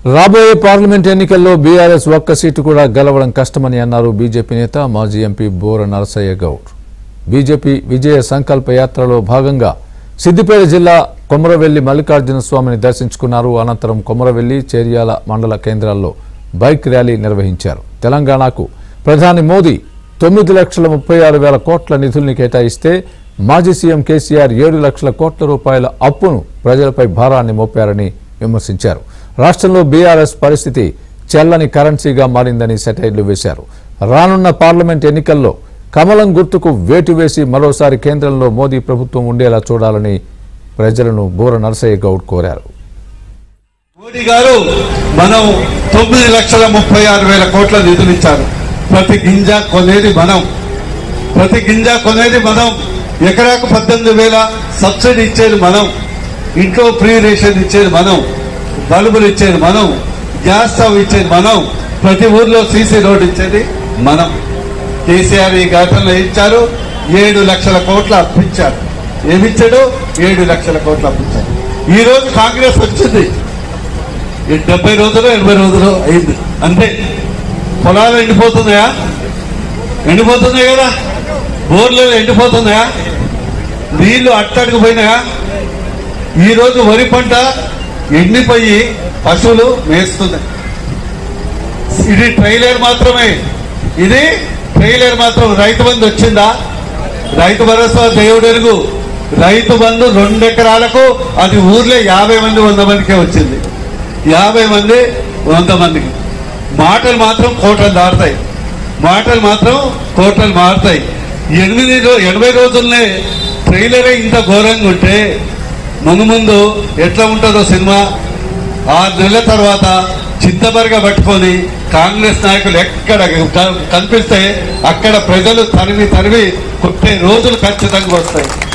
రాబోయే పార్లమెంట్ ఎన్నికల్లో బీఆర్ఎస్ ఒక్క సీటు కూడా గెలవడం కష్టమని అన్నారు బీజేపీ నేత మాజీ ఎంపీ బోర నరసయ్య గౌడ్ బీజేపీ విజయ సంకల్ప యాత్రలో భాగంగా సిద్దిపేట జిల్లా కొమరవెల్లి మల్లికార్జున స్వామిని దర్శించుకున్నారు అనంతరం కొమరవెల్లి చేర్యాల మండల కేంద్రాల్లో బైక్ ర్యాలీ నిర్వహించారు తెలంగాణకు ప్రధాని మోదీ తొమ్మిది లక్షల ముప్పై ఆరు వేల కోట్ల నిధుల్ని కేటాయిస్తే మాజీ సీఎం కేసీఆర్ ఏడు లక్షల కోట్ల రూపాయల అప్పును ప్రజలపై భారాన్ని మోపారని విమర్శించారు రాష్ట్రంలో బీఆర్ఎస్ పరిస్థితి చెల్లని కరెన్సీగా మారిందని సెటైర్లు వేశారు రానున్న పార్లమెంట్ ఎన్నికల్లో కమలం గుర్తుకు వేటు వేసి మరోసారి కేంద్రంలో మోదీ ప్రభుత్వం ఉండేలా చూడాలని ప్రజలను బూర నరసయ్య గౌడ్ కోరారు మోడీ గారు మనం తొమ్మిది లక్షల ముప్పై ఆరు వేల కోట్ల నిధులు ఇచ్చారు ప్రతి గింజ కొనేది మనం ప్రతి గింజ కొనేది మనం ఎకరాకు పద్దెనిమిది వేల సబ్సిడీ ఇచ్చేది మనం ఇంట్లో ఫ్రీ రేషన్ ఇచ్చేది మనం బల్బులు ఇచ్చేది మనం గ్యాస్ స్టవ్ ఇచ్చేది మనం ప్రతి ఊర్లో సీసీ రోడ్ ఇచ్చేది మనం కేసీఆర్ ఈ ఘటనలో ఇచ్చారు ఏడు లక్షల కోట్ల అప్పించారు ఏమిచ్చాడు ఏడు లక్షల కోట్ల అప్పించారు ఈ రోజు కాంగ్రెస్ వచ్చింది ఈ డెబ్బై రోజులు ఎనభై రోజులు అయింది అంతే పొలాలు ఎండిపోతున్నాయా ఎండిపోతున్నాయి కదా బోర్లు ఎండిపోతున్నాయా నీళ్లు అట్టడికి పోయినాయా ఈరోజు వరి పంట ఎండిపోయి పశువులు మేస్తున్నాయి ఇది ట్రైలర్ మాత్రమే ఇది ట్రైలర్ మాత్రం రైతు బంధు వచ్చిందా రైతు భరోసా దేవుడు ఎరుగు రైతు బంధు రెండు ఎకరాలకు అది ఊర్లో యాభై మంది వంద మందికే వచ్చింది యాభై మంది వంద మందికి మాటలు మాత్రం కోటలు దాటుతాయి మాటలు మాత్రం కోటలు మారుతాయి ఎనిమిది రో ఎనభై రోజుల్నే ట్రైలరే ఇంత ఘోరంగా ఉంటే ముందు ముందు ఎట్లా ఉంటుందో సినిమా ఆరు నెలల తర్వాత చిత్తబరిగా పట్టుకొని కాంగ్రెస్ నాయకులు ఎక్కడ క- కనిపిస్తే అక్కడ ప్రజలు తరిమి తరిమి కొట్టే రోజులు ఖచ్చితంగా వస్తాయి